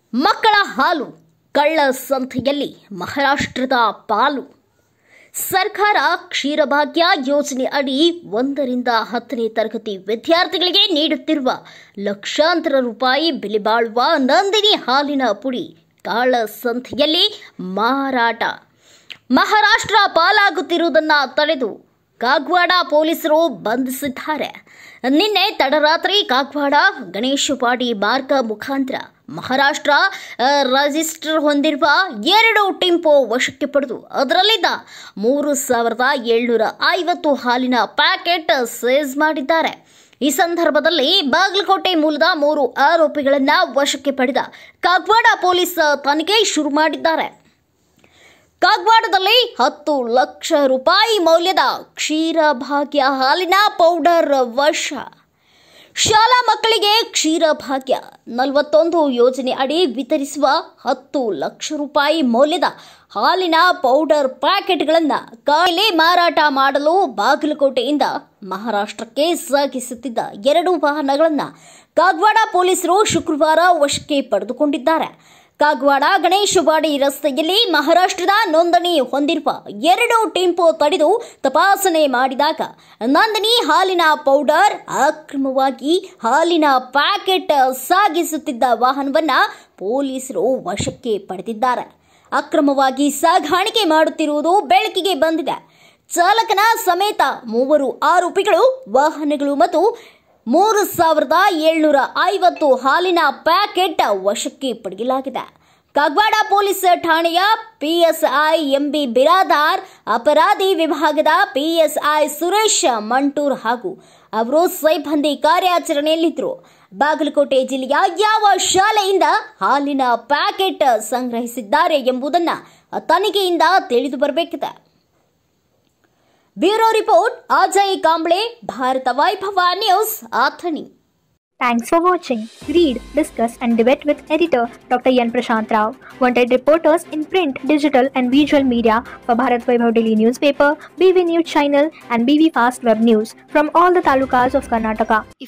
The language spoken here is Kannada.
ಮಕ್ಕಳ ಹಾಲು ಕಳ್ಳ ಸಂತೆಯಲ್ಲಿ ಮಹಾರಾಷ್ಟ್ರದ ಪಾಲು ಸರ್ಕಾರ ಕ್ಷೀರಭಾಗ್ಯ ಯೋಜನೆ ಅಡಿ ಒಂದರಿಂದ ಹತ್ತನೇ ತರಗತಿ ವಿದ್ಯಾರ್ಥಿಗಳಿಗೆ ನೀಡುತ್ತಿರುವ ಲಕ್ಷಾಂತರ ರೂಪಾಯಿ ಬೆಲೆ ಬಾಳುವ ನಂದಿನಿ ಹಾಲಿನ ಪುಡಿ ಕಾಳ ಸಂತೆಯಲ್ಲಿ ಮಾರಾಟ ಮಹಾರಾಷ್ಟ್ರ ಪಾಲಾಗುತ್ತಿರುವುದನ್ನ ತಡೆದು ಕಾಗವಾಡ ಪೊಲೀಸರು ಬಂಧಿಸಿದ್ದಾರೆ ನಿನ್ನೆ ತಡರಾತ್ರಿ ಕಾಗವಾಡ ಗಣೇಶಪಾಡಿ ಮಾರ್ಗ ಮುಖಾಂತರ ಮಹಾರಾಷ್ಟ್ರ ಆ, ರಿಜಿಸ್ಟರ್ ಹೊಂದಿರುವ ಎರಡು ಟೆಂಪೋ ವಶಕ್ಕೆ ಪಡೆದು ಅದರಲ್ಲಿದ್ದ ಮೂರು ಸಾವಿರದ ಏಳ್ನೂರ ಐವತ್ತು ಹಾಲಿನ ಪ್ಯಾಕೆಟ್ ಸೇಜ್ ಮಾಡಿದ್ದಾರೆ ಈ ಸಂದರ್ಭದಲ್ಲಿ ಬಾಗಲಕೋಟೆ ಮೂಲದ ಮೂರು ಆರೋಪಿಗಳನ್ನ ವಶಕ್ಕೆ ಪಡೆದ ಕಾಗವಾಡ ಪೊಲೀಸ್ ತನಿಖೆ ಶುರು ಮಾಡಿದ್ದಾರೆ ಕಾಗವಾಡದಲ್ಲಿ ಹತ್ತು ಲಕ್ಷ ರೂಪಾಯಿ ಮೌಲ್ಯದ ಕ್ಷೀರಭಾಗ್ಯ ಹಾಲಿನ ಪೌಡರ್ ವಶ ಶಾಲಾ ಮಕ್ಕಳಿಗೆ ಕ್ಷೀರಭಾಗ್ಯ ನಲವತ್ತೊಂದು ಯೋಜನೆ ಅಡಿ ವಿತರಿಸುವ ಹತ್ತು ಲಕ್ಷ ರೂಪಾಯಿ ಮೌಲ್ಯದ ಹಾಲಿನ ಪೌಡರ್ ಪ್ಯಾಕೆಟ್ಗಳನ್ನು ಕಾಯಿಲೆ ಮಾರಾಟ ಮಾಡಲು ಬಾಗಲಕೋಟೆಯಿಂದ ಮಹಾರಾಷ್ಟ್ರಕ್ಕೆ ಸಾಗಿಸುತ್ತಿದ್ದ ಎರಡು ವಾಹನಗಳನ್ನು ಕಾಗವಾಡ ಪೊಲೀಸರು ಶುಕ್ರವಾರ ವಶಕ್ಕೆ ಪಡೆದುಕೊಂಡಿದ್ದಾರೆ ಕಾಗವಾಡ ಗಣೇಶವಾಡಿ ರಸ್ತೆಯಲ್ಲಿ ಮಹಾರಾಷ್ಟ್ರದ ನೋಂದಣಿ ಹೊಂದಿರುವ ಎರಡು ಟೆಂಪೋ ತಡೆದು ತಪಾಸಣೆ ಮಾಡಿದಾಗ ನಂದಿನಿ ಹಾಲಿನ ಪೌಡರ್ ಅಕ್ರಮವಾಗಿ ಹಾಲಿನ ಪ್ಯಾಕೆಟ್ ಸಾಗಿಸುತ್ತಿದ್ದ ವಾಹನವನ್ನ ಪೊಲೀಸರು ವಶಕ್ಕೆ ಪಡೆದಿದ್ದಾರೆ ಅಕ್ರಮವಾಗಿ ಸಾಗಾಣಿಕೆ ಮಾಡುತ್ತಿರುವುದು ಬೆಳಕಿಗೆ ಬಂದಿದೆ ಚಾಲಕನ ಸಮೇತ ಮೂವರು ಆರೋಪಿಗಳು ವಾಹನಗಳು ಮತ್ತು ಮೂರು ಸಾವಿರದ ಏಳ್ನೂರ ಐವತ್ತು ಹಾಲಿನ ಪ್ಯಾಕೆಟ್ ವಶಕ್ಕೆ ಪಡೆಯಲಾಗಿದೆ ಕಾಗವಾಡ ಪೊಲೀಸ್ ಠಾಣೆಯ ಪಿಎಸ್ಐ ಎಂಬಿ ಬಿರಾದಾರ್ ಅಪರಾಧಿ ವಿಭಾಗದ ಪಿಎಸ್ಐ ಸುರೇಶ್ ಮಂಟೂರ್ ಹಾಗೂ ಅವರು ಸಿಬ್ಬಂದಿ ಕಾರ್ಯಾಚರಣೆಯಲ್ಲಿದ್ದರು ಬಾಗಲಕೋಟೆ ಜಿಲ್ಲೆಯ ಯಾವ ಶಾಲೆಯಿಂದ ಹಾಲಿನ ಪ್ಯಾಕೆಟ್ ಸಂಗ್ರಹಿಸಿದ್ದಾರೆ ಎಂಬುದನ್ನು ತನಿಖೆಯಿಂದ ತಿಳಿದು ಬರಬೇಕಿದೆ bureau report Ajay Kamble Bharata Vaibhava news Athani Thanks for watching. Read, discuss, and debate with editor Dr. Yan Prashant Rao. Wanted reporters in print, digital, and visual media for Bharat Vaibhav Daily Newspaper, BV News Channel, and BV Fast Web News from all the talukas of Karnataka.